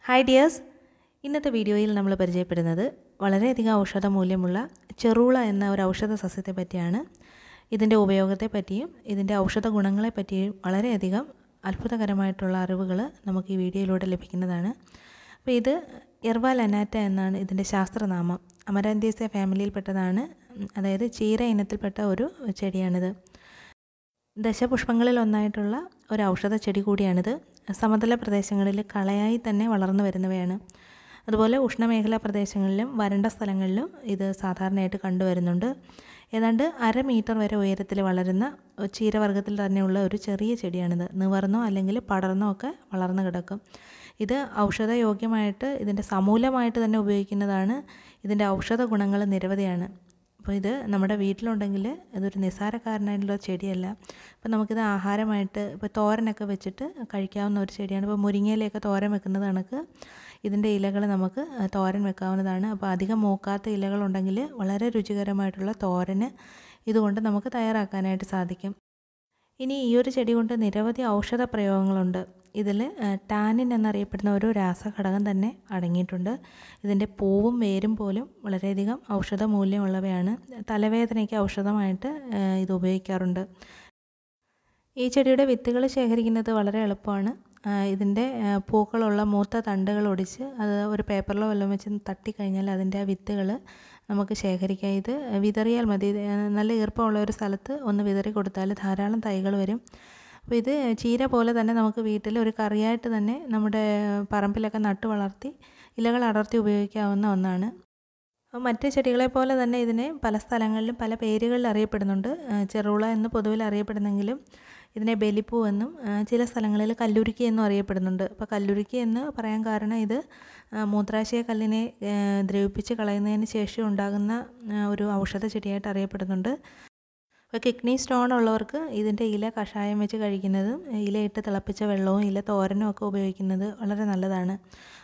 hi dears ഇന്നത്തെ വീഡിയോയിൽ നമ്മൾ പരിചയപ്പെടുന്നത് വളരെയധികം ഔഷധ മൂല്യമുള്ള ചെറുള എന്ന ഒരു ഔഷധ സസ്യത്തെ പറ്റിയാണ് ഇതിൻ്റെ ഉപയോഗത്തെ പറ്റിയും ഇതിൻ്റെ ഔഷധ ഗുണങ്ങളെ പറ്റിയും വളരെയധികം അത്ഭുതകരമായിട്ടുള്ള അറിവുകൾ നമുക്ക് ഈ വീഡിയോയിലൂടെ ലഭിക്കുന്നതാണ് അപ്പോൾ ഇത് എർവാൽ അനാറ്റ എന്നാണ് ഇതിൻ്റെ ശാസ്ത്രനാമം അമരാന്തീസ ഫാമിലിയിൽപ്പെട്ടതാണ് അതായത് ചീര ഇനത്തിൽപ്പെട്ട ഒരു ചെടിയാണിത് ദശപുഷ്പങ്ങളിൽ ഒന്നായിട്ടുള്ള ഒരു ഔഷധ ചെടി കൂടിയാണിത് സമതല പ്രദേശങ്ങളിൽ കളയായി തന്നെ വളർന്നു വരുന്നവയാണ് അതുപോലെ ഉഷ്ണമേഖലാ പ്രദേശങ്ങളിലും വരണ്ട സ്ഥലങ്ങളിലും ഇത് സാധാരണയായിട്ട് കണ്ടുവരുന്നുണ്ട് ഏതാണ്ട് അര മീറ്റർ വരെ ഉയരത്തിൽ വളരുന്ന ചീരവർഗ്ഗത്തിൽ തന്നെയുള്ള ഒരു ചെറിയ ചെടിയാണിത് നിവർന്നോ അല്ലെങ്കിൽ പടർന്നോ ഒക്കെ വളർന്നു കിടക്കും ഇത് ഔഷധയോഗ്യമായിട്ട് ഇതിൻ്റെ സമൂലമായിട്ട് തന്നെ ഉപയോഗിക്കുന്നതാണ് ഇതിൻ്റെ ഔഷധ ഗുണങ്ങൾ നിരവധിയാണ് അപ്പോൾ ഇത് നമ്മുടെ വീട്ടിലുണ്ടെങ്കിൽ ഇതൊരു നിസ്സാരക്കാരനായിട്ടുള്ള ചെടിയല്ല അപ്പോൾ നമുക്കിത് ആഹാരമായിട്ട് ഇപ്പോൾ തോരനൊക്കെ വെച്ചിട്ട് കഴിക്കാവുന്ന ഒരു ചെടിയാണ് ഇപ്പോൾ മുരിങ്ങയിലൊക്കെ തോരൻ വെക്കുന്നത് കണക്ക് ഇതിൻ്റെ ഇലകൾ നമുക്ക് തോരൻ വെക്കാവുന്നതാണ് അപ്പോൾ അധികം മൂക്കാത്ത ഇലകളുണ്ടെങ്കിൽ വളരെ രുചികരമായിട്ടുള്ള തോരന് ഇതുകൊണ്ട് നമുക്ക് തയ്യാറാക്കാനായിട്ട് സാധിക്കും ഇനി ഈ ഒരു ചെടി കൊണ്ട് നിരവധി ഔഷധ പ്രയോഗങ്ങളുണ്ട് ഇതിൽ ടാനിൻ എന്നറിയപ്പെടുന്ന ഒരു രാസഘടകം തന്നെ അടങ്ങിയിട്ടുണ്ട് ഇതിൻ്റെ പൂവും വേരും പോലും വളരെയധികം ഔഷധ മൂല്യമുള്ളവയാണ് തലവേദനയ്ക്ക് ഔഷധമായിട്ട് ഇത് ഉപയോഗിക്കാറുണ്ട് ഈ ചെടിയുടെ വിത്തുകൾ ശേഖരിക്കുന്നത് വളരെ എളുപ്പമാണ് ഇതിൻ്റെ പൂക്കളുള്ള മൂത്ത തണ്ടുകൾ ഒടിച്ച് അത് ഒരു പേപ്പറിലോ വല്ലതും വെച്ച് തട്ടിക്കഴിഞ്ഞാൽ അതിൻ്റെ ആ വിത്തുകൾ നമുക്ക് ശേഖരിക്കാം ഇത് വിതറിയാൽ മതി നല്ല ഈർപ്പമുള്ള ഒരു സ്ഥലത്ത് ഒന്ന് വിതറി കൊടുത്താൽ ധാരാളം തൈകൾ വരും അപ്പോൾ ഇത് ചീര പോലെ തന്നെ നമുക്ക് വീട്ടിൽ ഒരു കറിയായിട്ട് തന്നെ നമ്മുടെ പറമ്പിലൊക്കെ നട്ടു വളർത്തി ഇലകൾ അടർത്തി ഉപയോഗിക്കാവുന്ന ഒന്നാണ് മറ്റ് ചെടികളെ പോലെ തന്നെ ഇതിനെ പല സ്ഥലങ്ങളിലും പല പേരുകളിൽ അറിയപ്പെടുന്നുണ്ട് ചെറുള എന്ന് പൊതുവിൽ അറിയപ്പെടുന്നെങ്കിലും ഇതിനെ ബലിപ്പൂ എന്നും ചില സ്ഥലങ്ങളിൽ കല്ലുരുക്കി എന്നും അറിയപ്പെടുന്നുണ്ട് അപ്പോൾ കല്ലുരുക്കി എന്ന് പറയാൻ കാരണം ഇത് മൂത്രാശയ കല്ലിനെ ദ്രവിപ്പിച്ച് കളയുന്നതിന് ശേഷം ഉണ്ടാകുന്ന ഒരു ഔഷധ ചെടിയായിട്ട് അറിയപ്പെടുന്നുണ്ട് അപ്പോൾ കിഡ്നി സ്റ്റോൺ ഉള്ളവർക്ക് ഇതിൻ്റെ ഇല കഷായം വെച്ച് കഴിക്കുന്നതും ഇലയിട്ട് തിളപ്പിച്ച വെള്ളവും ഇല തോരനും ഒക്കെ ഉപയോഗിക്കുന്നത് വളരെ നല്ലതാണ്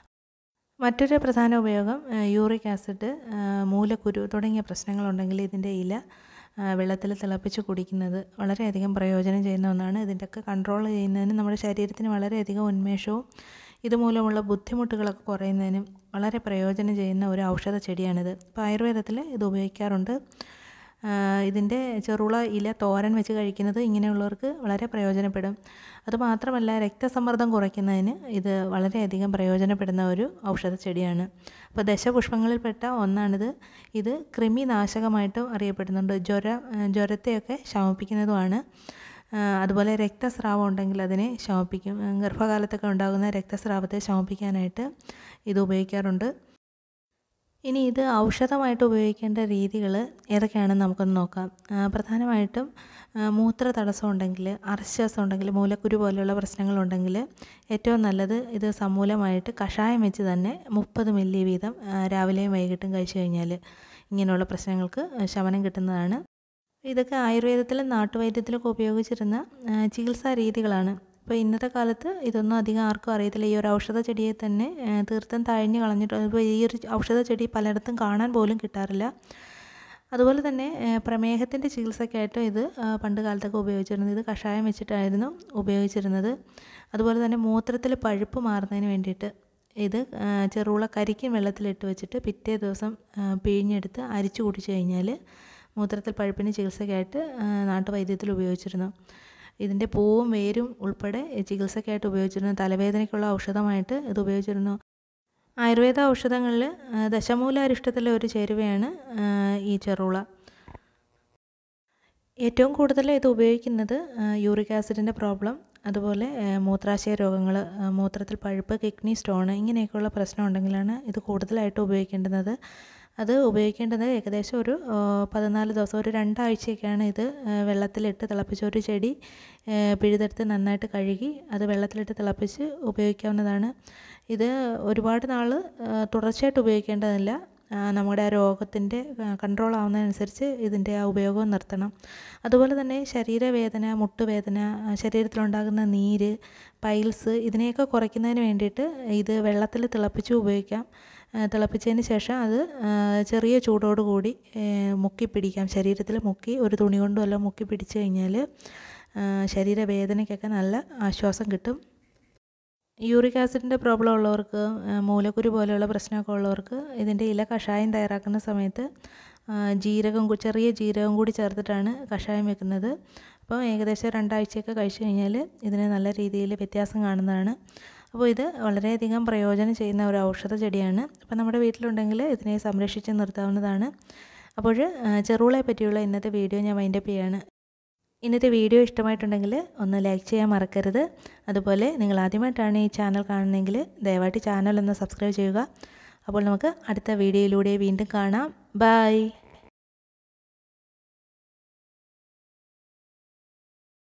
മറ്റൊരു പ്രധാന ഉപയോഗം യൂറിക് ആസിഡ് മൂലക്കുരു തുടങ്ങിയ പ്രശ്നങ്ങളുണ്ടെങ്കിൽ ഇതിൻ്റെ ഇല വെള്ളത്തിൽ തിളപ്പിച്ച് കുടിക്കുന്നത് വളരെയധികം പ്രയോജനം ചെയ്യുന്ന ഒന്നാണ് ഇതിൻ്റെയൊക്കെ കൺട്രോൾ ചെയ്യുന്നതിന് നമ്മുടെ ശരീരത്തിന് വളരെയധികം ഉന്മേഷവും ഇതുമൂലമുള്ള ബുദ്ധിമുട്ടുകളൊക്കെ കുറയുന്നതിനും വളരെ പ്രയോജനം ചെയ്യുന്ന ഒരു ഔഷധ ചെടിയാണിത് ഇപ്പോൾ ആയുർവേദത്തിൽ ഇത് ഉപയോഗിക്കാറുണ്ട് ഇതിൻ്റെ ചെറുള ഇല തോരൻ വെച്ച് കഴിക്കുന്നത് ഇങ്ങനെയുള്ളവർക്ക് വളരെ പ്രയോജനപ്പെടും അതുമാത്രമല്ല രക്തസമ്മർദ്ദം കുറയ്ക്കുന്നതിന് ഇത് വളരെയധികം പ്രയോജനപ്പെടുന്ന ഒരു ഔഷധ ചെടിയാണ് അപ്പോൾ ദശപുഷ്പങ്ങളിൽപ്പെട്ട ഒന്നാണിത് ഇത് കൃമിനാശകമായിട്ടും അറിയപ്പെടുന്നുണ്ട് ജ്വര ജ്വരത്തെയൊക്കെ ശമിപ്പിക്കുന്നതുമാണ് അതുപോലെ രക്തസ്രാവം ഉണ്ടെങ്കിൽ അതിനെ ശമിപ്പിക്കും ഗർഭകാലത്തൊക്കെ ഉണ്ടാകുന്ന രക്തസ്രാവത്തെ ശമിപ്പിക്കാനായിട്ട് ഇത് ഉപയോഗിക്കാറുണ്ട് ഇനി ഇത് ഔഷധമായിട്ട് ഉപയോഗിക്കേണ്ട രീതികൾ ഏതൊക്കെയാണെന്ന് നമുക്കൊന്ന് നോക്കാം പ്രധാനമായിട്ടും മൂത്ര തടസ്സം ഉണ്ടെങ്കിൽ അർശ്വാസം ഉണ്ടെങ്കിൽ മൂലക്കുരു പോലെയുള്ള പ്രശ്നങ്ങളുണ്ടെങ്കിൽ ഏറ്റവും നല്ലത് ഇത് സമൂലമായിട്ട് കഷായം വെച്ച് തന്നെ മുപ്പത് മില്ലി വീതം രാവിലെയും വൈകിട്ടും കഴിച്ചു കഴിഞ്ഞാൽ ഇങ്ങനെയുള്ള പ്രശ്നങ്ങൾക്ക് ശമനം കിട്ടുന്നതാണ് ഇതൊക്കെ ആയുർവേദത്തിലും നാട്ടുവൈദ്യത്തിലൊക്കെ ഉപയോഗിച്ചിരുന്ന ചികിത്സാ രീതികളാണ് ഇപ്പോൾ ഇന്നത്തെ കാലത്ത് ഇതൊന്നും അധികം ആർക്കും അറിയത്തില്ല ഈ ഒരു ഔഷധ ചെടിയെ തന്നെ തീർത്തും തഴഞ്ഞു കളഞ്ഞിട്ട് ഇപ്പോൾ ഈ ഒരു ഔഷധ ചെടി പലയിടത്തും കാണാൻ പോലും കിട്ടാറില്ല അതുപോലെ തന്നെ പ്രമേഹത്തിൻ്റെ ചികിത്സയ്ക്കായിട്ടും ഇത് പണ്ട് കാലത്തൊക്കെ ഉപയോഗിച്ചിരുന്നത് ഇത് കഷായം വെച്ചിട്ടായിരുന്നു ഉപയോഗിച്ചിരുന്നത് അതുപോലെ തന്നെ മൂത്രത്തിൽ പഴുപ്പ് മാറുന്നതിന് വേണ്ടിയിട്ട് ഇത് ചെറുള കരിക്കും വെള്ളത്തിലിട്ട് വെച്ചിട്ട് പിറ്റേ ദിവസം പിഴിഞ്ഞെടുത്ത് അരിച്ചു കുടിച്ചു കഴിഞ്ഞാൽ മൂത്രത്തിൽ പഴുപ്പിന് ചികിത്സയ്ക്കായിട്ട് നാട്ടുവൈദ്യത്തിൽ ഉപയോഗിച്ചിരുന്നു ഇതിൻ്റെ പൂവും വേരും ഉൾപ്പെടെ ചികിത്സയ്ക്കായിട്ട് ഉപയോഗിച്ചിരുന്നു തലവേദനയ്ക്കുള്ള ഔഷധമായിട്ട് ഇത് ഉപയോഗിച്ചിരുന്നു ആയുർവേദ ഔഷധങ്ങളിൽ ദശമൂലാരിഷ്ടത്തിലെ ഒരു ചേരുവയാണ് ഈ ചെറുള ഏറ്റവും കൂടുതൽ ഇത് ഉപയോഗിക്കുന്നത് യൂറിക് ആസിഡിൻ്റെ പ്രോബ്ലം അതുപോലെ മൂത്രാശയ രോഗങ്ങൾ മൂത്രത്തിൽ പഴുപ്പ് കിഡ്നി സ്റ്റോൺ ഇങ്ങനെയൊക്കെയുള്ള പ്രശ്നം ഉണ്ടെങ്കിലാണ് ഇത് കൂടുതലായിട്ട് ഉപയോഗിക്കേണ്ടുന്നത് അത് ഉപയോഗിക്കേണ്ടത് ഏകദേശം ഒരു പതിനാല് ദിവസം ഒരു രണ്ടാഴ്ചയൊക്കെയാണ് ഇത് വെള്ളത്തിലിട്ട് തിളപ്പിച്ച ഒരു ചെടി പിഴുതെടുത്ത് നന്നായിട്ട് കഴുകി അത് വെള്ളത്തിലിട്ട് തിളപ്പിച്ച് ഉപയോഗിക്കാവുന്നതാണ് ഇത് ഒരുപാട് നാൾ തുടർച്ചയായിട്ട് ഉപയോഗിക്കേണ്ടതില്ല നമ്മുടെ ആ രോഗത്തിൻ്റെ കൺട്രോൾ ആവുന്നതനുസരിച്ച് ഇതിൻ്റെ ആ ഉപയോഗം നിർത്തണം അതുപോലെ തന്നെ ശരീരവേദന മുട്ടുവേദന ശരീരത്തിലുണ്ടാകുന്ന നീര് പൈൽസ് ഇതിനെയൊക്കെ കുറയ്ക്കുന്നതിന് വേണ്ടിയിട്ട് ഇത് വെള്ളത്തിൽ തിളപ്പിച്ച് ഉപയോഗിക്കാം തിളപ്പിച്ചതിന് ശേഷം അത് ചെറിയ ചൂടോട് കൂടി മുക്കി പിടിക്കാം ശരീരത്തിൽ മുക്കി ഒരു തുണി കൊണ്ടും എല്ലാം മുക്കി പിടിച്ച് കഴിഞ്ഞാൽ ശരീരവേദനയ്ക്കൊക്കെ നല്ല ആശ്വാസം കിട്ടും യൂറിക് ആസിഡിൻ്റെ പ്രോബ്ലം ഉള്ളവർക്ക് മൂലക്കുരു പോലെയുള്ള പ്രശ്നമൊക്കെ ഉള്ളവർക്ക് ഇതിൻ്റെ ഇല കഷായം തയ്യാറാക്കുന്ന സമയത്ത് ജീരകം ചെറിയ ജീരകം കൂടി ചേർത്തിട്ടാണ് കഷായം വെക്കുന്നത് അപ്പോൾ ഏകദേശം രണ്ടാഴ്ചയൊക്കെ കഴിച്ചു കഴിഞ്ഞാൽ ഇതിന് നല്ല രീതിയിൽ വ്യത്യാസം കാണുന്നതാണ് അപ്പോൾ ഇത് വളരെയധികം പ്രയോജനം ചെയ്യുന്ന ഒരു ഔഷധ ചെടിയാണ് അപ്പോൾ നമ്മുടെ വീട്ടിലുണ്ടെങ്കിൽ ഇതിനെ സംരക്ഷിച്ച് നിർത്താവുന്നതാണ് അപ്പോൾ ചെറുളയെ പറ്റിയുള്ള ഇന്നത്തെ വീഡിയോ ഞാൻ വൈൻഡപ്പ് ചെയ്യാണ് ഇന്നത്തെ വീഡിയോ ഇഷ്ടമായിട്ടുണ്ടെങ്കിൽ ഒന്ന് ലൈക്ക് ചെയ്യാൻ മറക്കരുത് അതുപോലെ നിങ്ങൾ ആദ്യമായിട്ടാണ് ഈ ചാനൽ കാണുന്നതെങ്കിൽ ദയവായിട്ട് ചാനൽ ഒന്ന് സബ്സ്ക്രൈബ് ചെയ്യുക അപ്പോൾ നമുക്ക് അടുത്ത വീഡിയോയിലൂടെ വീണ്ടും കാണാം ബൈ